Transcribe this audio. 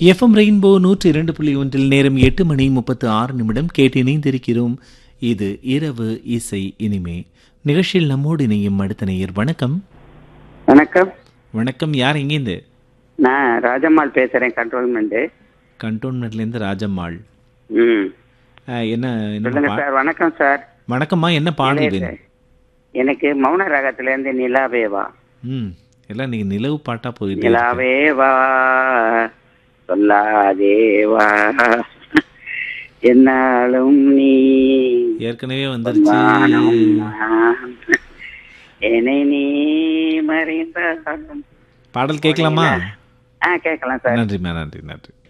FM rainbow நூற்றி இரண்டு புள்ளி ஒன்றில் நேரம் எட்டு மணி முப்பத்து ஆறு நிமிடம் கேட்டு இணைந்திருக்கிறோம் இது இரவு இசை இனிமே நிகழ்ச்சியில் நம்மோடு இணையும் அடுத்த நேயர் வணக்கம் வணக்கம் வணக்கம் யார் எங்கேருந்து நான் ராஜம்மாள் பேசுறேன் கண்ட்ரோல்மெண்ட் கண்டோன்மெண்ட்லேருந்து ராஜம்மாள் ம் அஹ், என்ன என்ன சொல்லுங்க பா- சார் வணக்கம் சார் வணக்கம்மா என்ன பாடல் வேணும் எனக்கு மௌன ராகத்துல இருந்து நிலாவே வா ம் எல்லாம் நீங்க நிலவு பாட்டா போயிட்டு இருக்கு. நிலாவே வா சொல்லாதே வா என்னாலும் நீ ஏற்கனவே வந்துருச்சு வானம் நான். என்னை நீ மறைந்தாலும் பாடல் கேட்கலாமா ஆ கேட்கலாம் சார் நன்றிம்மா நன்றி நன்றி